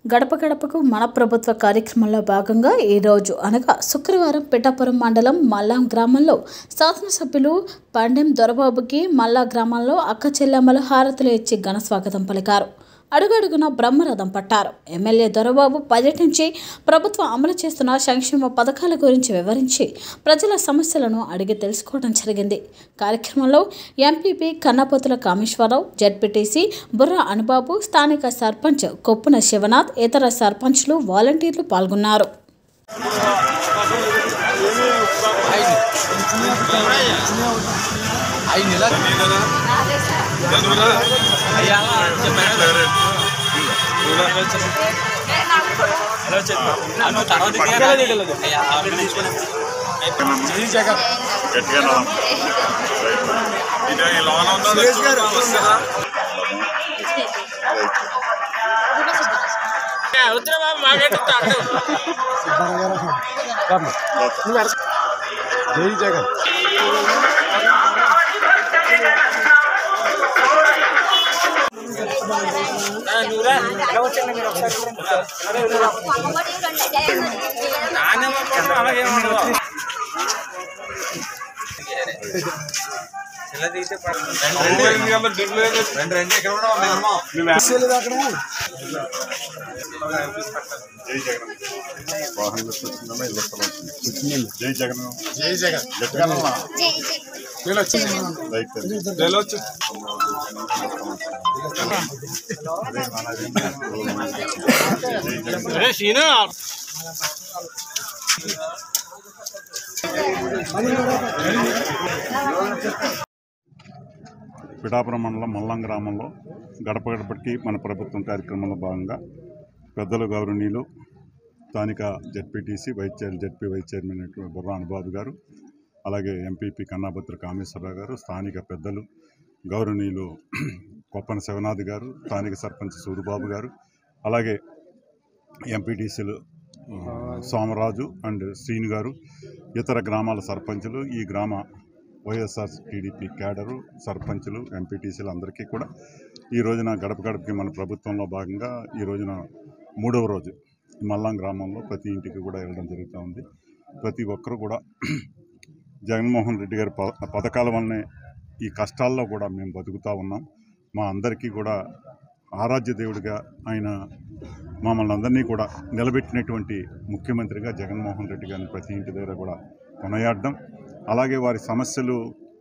గడప గడపకు మన ప్రభుత్వ కార్యక్రమంలో భాగంగా ఈరోజు అనగా శుక్రవారం పిఠాపురం మండలం మల్లాం గ్రామంలో శాసనసభ్యులు పండెం దొరబాబుకి మల్లా గ్రామంలో అక్క చెల్లెమ్మలు హారతులు ఇచ్చి ఘన స్వాగతం పలికారు అడుగడుగున బ్రహ్మరథం పట్టారు ఎమ్మెల్యే దొరబాబు పర్యటించి ప్రభుత్వం అమలు చేస్తున్న సంక్షేమ పథకాల గురించి వివరించి ప్రజల సమస్యలను అడిగి తెలుసుకోవడం జరిగింది కార్యక్రమంలో ఎంపీపీ కన్నపోతుల కామేశ్వరరావు జడ్పీటీసీ బుర్ర అనుబాబు స్థానిక సర్పంచ్ కొప్పున శివనాథ్ ఇతర సర్పంచ్లు వాలంటీర్లు పాల్గొన్నారు గట్టిగా నడవం. ఇది ఈ లోన ఉన్నది చూడడం వస్తుందా? జై జగన్ నువ్వు ఎందుకంటే దిగులు ఏదో జై జగన్ వాహనం వచ్చిందమ్మా ఇల్లు స్థలం వచ్చింది జై జగన్ జై జగన్ గట్టిగా నడవం. లైక్ తండ్రి. వెళ్ళొచ్చు జై జగన్ పిఠాపురం మండలం మల్లం గ్రామంలో గడప గడపటికి మన ప్రభుత్వం కార్యక్రమంలో భాగంగా పెద్దలు గౌరవనీయులు స్థానిక ZPTC vice chair ZP vice chairman అయినటువంటి బుర్రా అనుబాబు గారు అలాగే ఎంపీపీ కన్నాభద్ర కామేశ్వరరావు గారు స్థానిక పెద్దలు గౌరవనీయులు కొప్పన శివనాథ్ గారు స్థానిక సర్పంచ్ సూరిబాబు గారు అలాగే ఎంపీటీసీలు సోమరాజు అండ్ శ్రీను గారు ఇతర గ్రామాల సర్పంచులు ఈ గ్రామ వైఎస్ఆర్ టీడీపీ క్యాడరు సర్పంచులు ఎంపీటీసీలు అందరికీ కూడా ఈ రోజున గడప గడపకి మన ప్రభుత్వంలో భాగంగా ఈ రోజున మూడవ రోజు ఈ మల్లాం గ్రామంలో ప్రతి ఇంటికి కూడా వెళ్ళడం జరుగుతూ ఉంది ప్రతి ఒక్కరు కూడా జగన్మోహన్ రెడ్డి గారి ప పథకాల వల్లనే ఈ కష్టాల్లో కూడా మేము బతుకుతూ ఉన్నాం మా అందరికీ కూడా ఆరాధ్య దేవుడిగా ఆయన మమ్మల్ని అందరినీ కూడా నిలబెట్టినటువంటి ముఖ్యమంత్రిగా జగన్మోహన్ రెడ్డి గారిని ప్రతి ఇంటి దగ్గర కూడా కొనయాడడం అలాగే వారి సమస్యలు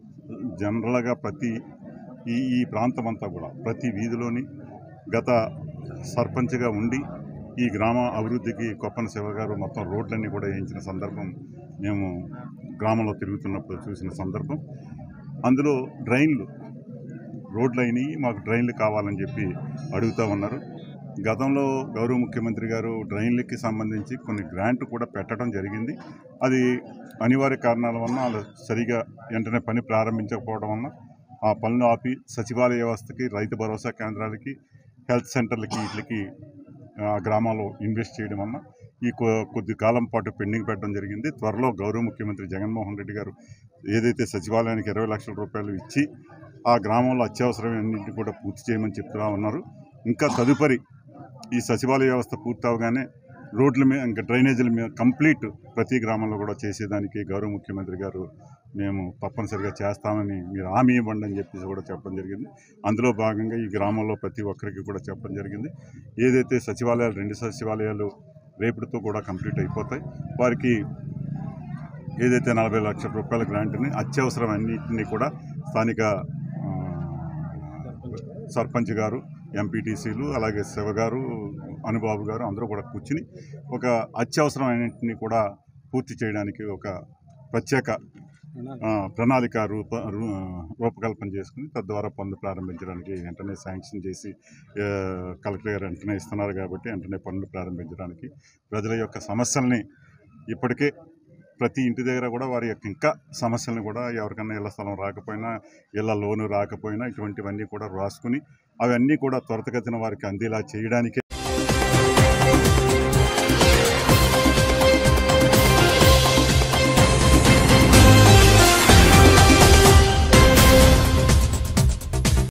జనరల్గా ప్రతి ఈ ఈ ప్రాంతం అంతా కూడా ప్రతి వీధిలోని గత సర్పంచ్గా ఉండి ఈ గ్రామ అభివృద్ధికి కొప్పన శివ గారు మొత్తం రోడ్లన్నీ కూడా వేయించిన సందర్భం మేము గ్రామంలో తిరుగుతున్నప్పుడు చూసిన సందర్భం అందులో డ్రైన్లు రోడ్లు అయినాయి మాకు డ్రైన్లు కావాలని చెప్పి అడుగుతూ ఉన్నారు గతంలో గౌరవ ముఖ్యమంత్రి గారు డ్రైన్లకి సంబంధించి కొన్ని గ్రాంట్ కూడా పెట్టడం జరిగింది అది అనివార్య కారణాల వలన వాళ్ళు సరిగా వెంటనే పని ప్రారంభించకపోవడం వలన ఆ పనులు ఆపి సచివాలయ వ్యవస్థకి రైతు భరోసా కేంద్రాలకి హెల్త్ సెంటర్లకి వీటికి ఆ గ్రామాల్లో ఇన్వెస్ట్ చేయడం వలన ఈ కొ- కొద్ది కాలం పాటు పెండింగ్ పెట్టడం జరిగింది త్వరలో గౌరవ ముఖ్యమంత్రి జగన్మోహన్ రెడ్డి గారు ఏదైతే సచివాలయానికి ఇరవై లక్షల రూపాయలు ఇచ్చి ఆ గ్రామంలో అత్యవసరమైనన్నింటినీ కూడా పూర్తి చేయమని చెప్తా ఉన్నారు ఇంకా తదుపరి ఈ సచివాలయ వ్యవస్థ పూర్తి అవగానే రోడ్ల మీద ఇంకా డ్రైనేజీల మీద కంప్లీట్ ప్రతి గ్రామంలో కూడా చేసేదానికి గౌరవ ముఖ్యమంత్రి గారు మేము తప్పనిసరిగా చేస్తామని మీరు హామీ ఇవ్వండి అని చెప్పేసి కూడా చెప్పడం జరిగింది అందులో భాగంగా ఈ గ్రామంలో ప్రతి ఒక్కరికి కూడా చెప్పడం జరిగింది ఏదైతే సచివాలయాలు రెండు సచివాలయాలు రేపటితో కూడా కంప్లీట్ అయిపోతాయి వారికి ఏదైతే నలభై లక్షల రూపాయల గ్రాంట్ని అత్యవసరం అన్నింటినీ కూడా స్థానిక ఆ, సర్పంచ్ గారు ఎంపీటీసీలు అలాగే శివ గారు అనుబాబు గారు అందరూ కూడా కూర్చుని ఒక అత్యవసరమైనటిని కూడా పూర్తి చేయడానికి ఒక ప్రత్యేక ఆ, ప్రణాళిక రూప రూ- రూపకల్పన చేసుకుని తద్వారా పనులు ప్రారంభించడానికి వెంటనే శాంక్షన్ చేసి ఆ, కలెక్టర్ గారు వెంటనే ఇస్తున్నారు కాబట్టి వెంటనే పనులు ప్రారంభించడానికి ప్రజల యొక్క సమస్యల్ని ఇప్పటికే ప్రతి ఇంటి దగ్గర కూడా వారి యొక్క ఇంకా సమస్యలను కూడా ఎవరికైనా ఇళ్ల స్థలం రాకపోయినా ఇళ్ల లోను రాకపోయినా ఇటువంటివన్నీ కూడా రాసుకుని అవన్నీ కూడా త్వరితగతిన వారికి అందేలా చేయడానికే